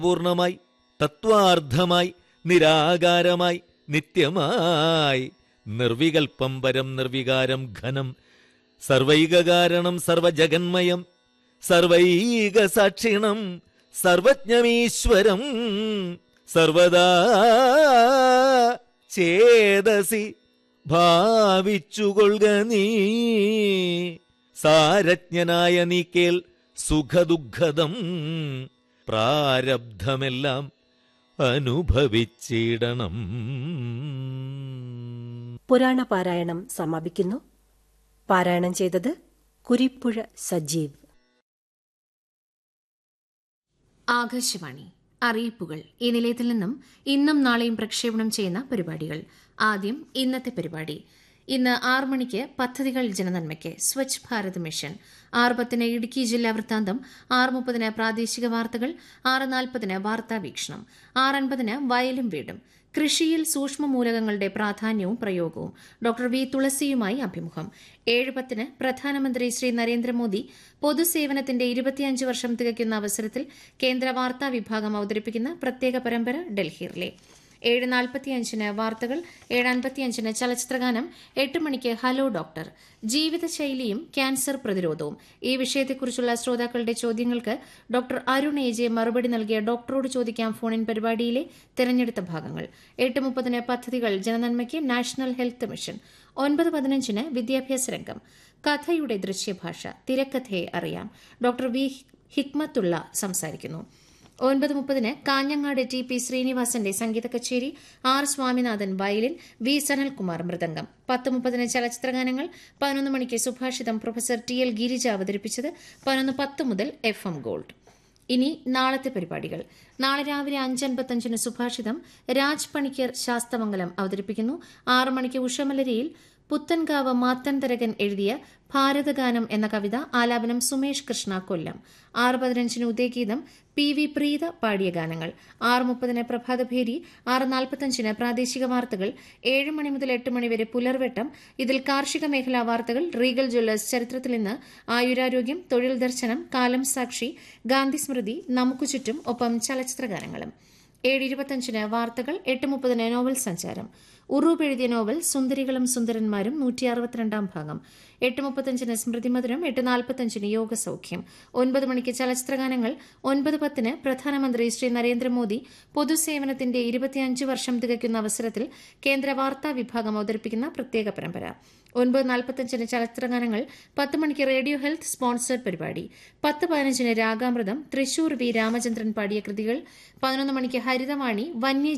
പൂർണമായി തത്വാർത്ഥമായി നിരാകാരമായി നിത്യമായി നിർവികൽപ്പം പരം നിർവികാരം ഘനം സർവൈകാരണം സർവജഗന്മയം സർവൈക സാക്ഷിണം സർവജ്ഞമീശ്വരം സർവദാ ചേതസി ഭാവിച്ചുകൊള്ളുക നീ സാരജ്ഞനായ നീ കേൾ സുഖദുഃഖദം പ്രാരബ്ധമെല്ലാം അനുഭവിച്ചിടണം പുരാണ പാരായണം സമാപിക്കുന്നു പാരായണം ചെയ്തത് കുരിപ്പുഴ സജീവ് ആകാശവാണി അറിയിപ്പുകൾ ഈ നിലയത്തിൽ നിന്നും ഇന്നും നാളെയും പ്രക്ഷേപണം ചെയ്യുന്ന പരിപാടികൾ ആദ്യം ഇന്നത്തെ പരിപാടി ഇന്ന് ആറ് മണിക്ക് പദ്ധതികൾ ജനനന്മയ്ക്ക് സ്വച്ഛ് ഭാരത് മിഷൻ ആറ് പത്തിന് ഇടുക്കി ജില്ലാ വൃത്താന്തം ആറ് മുപ്പതിന് പ്രാദേശിക വാർത്തകൾ ആറ് നാൽപ്പതിന് വാർത്താ വീക്ഷണം ആറ് അൻപതിന് വയലും വീടും കൃഷിയിൽ സൂക്ഷ്മ മൂലകങ്ങളുടെ പ്രാധാന്യവും പ്രയോഗവും ഡോക്ടർ വി തുളസിയുമായി അഭിമുഖം ഏഴ് പത്തിന് പ്രധാനമന്ത്രി ശ്രീ നരേന്ദ്രമോദി പൊതുസേവനത്തിന്റെ ഇരുപത്തിയഞ്ച് വർഷം തികയ്ക്കുന്ന അവസരത്തിൽ കേന്ദ്ര വാർത്താ വിഭാഗം അവതരിപ്പിക്കുന്ന പ്രത്യേക പരമ്പര ഡൽഹിയിലെ ഏഴ് നാൽപ്പത്തിയഞ്ചിന് വാർത്തകൾ ഏഴ് അൻപത്തിയഞ്ചിന് ചലച്ചിത്രഗാനം എട്ട് മണിക്ക് ഹലോ ഡോക്ടർ ജീവിതശൈലിയും ക്യാൻസർ പ്രതിരോധവും ഈ വിഷയത്തെക്കുറിച്ചുള്ള ശ്രോതാക്കളുടെ ചോദ്യങ്ങൾക്ക് ഡോക്ടർ അരുൺ എ ജെ മറുപടി നൽകിയ ഡോക്ടറോട് ചോദിക്കാം ഫോണിൻ പരിപാടിയിലെ തെരഞ്ഞെടുത്ത ഭാഗങ്ങൾ എട്ട് മുപ്പതിന് പദ്ധതികൾ ജനനന്മയ്ക്ക് നാഷണൽ ഹെൽത്ത് മിഷൻ ഒൻപത് പതിനഞ്ചിന് വിദ്യാഭ്യാസ രംഗം കഥയുടെ ദൃശ്യഭാഷ തിരക്കഥയെ അറിയാം ഡോക്ടർ വി ഹിക്മത്തുള്ള സംസാരിക്കുന്നു ഒൻപത് മുപ്പതിന് കാഞ്ഞങ്ങാട് ടി പി ശ്രീനിവാസന്റെ സംഗീത കച്ചേരി R Swaminathan violin V Sanalkumar mridangam പത്ത് മുപ്പതിന് ചലച്ചിത്രഗാനങ്ങൾ പതിനൊന്ന് മണിക്ക് സുഭാഷിതം പ്രൊഫസർ ടി എൽ ഗിരിജ അവതരിപ്പിച്ചത് പതിനൊന്ന് പത്ത് മുതൽ എഫ് എം ഗോൾഡ് ഇനി നാളത്തെ പരിപാടികൾ നാളെ രാവിലെ അഞ്ചൻപത്തഞ്ചിന് സുഭാഷിതം രാജ് പണിക്കർ ശാസ്തമംഗലം അവതരിപ്പിക്കുന്നു ആറ് മണിക്ക് ഉഷമലരിയിൽ പുത്തൻകാവ് മാത്തൻതരകൻ എഴുതിയ ഭാരതഗാനം എന്ന കവിത ആലാപനം സുമേഷ് കൃഷ്ണ കൊല്ലം ആറ് പതിനഞ്ചിന് ഉദയഗീതം പി വി പ്രീത പാടിയ ഗാനങ്ങൾ ആറ് മുപ്പതിന് പ്രഭാതഭേരി ആറ് നാൽപ്പത്തഞ്ചിന് പ്രാദേശിക വാർത്തകൾ ഏഴ് മണി മുതൽ എട്ട് മണി വരെ പുലർവെട്ടം ഇതിൽ കാർഷിക മേഖലാ വാർത്തകൾ റീഗൽ ജ്വല്ലേഴ്സ് ചരിത്രത്തിൽ നിന്ന് ആയുരാരോഗ്യം തൊഴിൽ ദർശനം കാലം സാക്ഷി ഗാന്ധി സ്മൃതി നമുക്ക് ചുറ്റും ഒപ്പം ചലച്ചിത്ര ഗാനങ്ങളും ഏഴ് ഇരുപത്തഞ്ചിന് വാർത്തകൾ എട്ട് മുപ്പതിന് നോവൽ സഞ്ചാരം ഉറൂബ് എഴുതിയ നോവൽ സുന്ദരികളും സുന്ദരന്മാരും നൂറ്റി അറുപത്തിരണ്ടാം ഭാഗം എട്ട് മുപ്പത്തഞ്ചിന് സ്മൃതിമധുരം എട്ട് നാൽപ്പത്തഞ്ചിന് യോഗസൌഖ്യം ഒൻപത് മണിക്ക് ചലച്ചിത്രഗാനങ്ങൾ ഒൻപത് പത്തിന് പ്രധാനമന്ത്രി ശ്രീ നരേന്ദ്രമോദി പൊതുസേവനത്തിന്റെ ഇരുപത്തിയഞ്ച് വർഷം തികയ്ക്കുന്ന അവസരത്തിൽ കേന്ദ്ര വാർത്താ വിഭാഗം അവതരിപ്പിക്കുന്ന പ്രത്യേക പരമ്പര ഒൻപത് നാൽപ്പത്തഞ്ചിന് ചലച്ചിത്രഗാനങ്ങൾ പത്ത് മണിക്ക് റേഡിയോ ഹെൽത്ത് സ്പോൺസേഡ് പരിപാടി പത്ത് പതിനഞ്ചിന് രാഗാമൃതം തൃശൂർ വി രാമചന്ദ്രൻ പാടിയ കൃതികൾ പതിനൊന്ന് മണിക്ക് ഹരിതവാണി വന്യ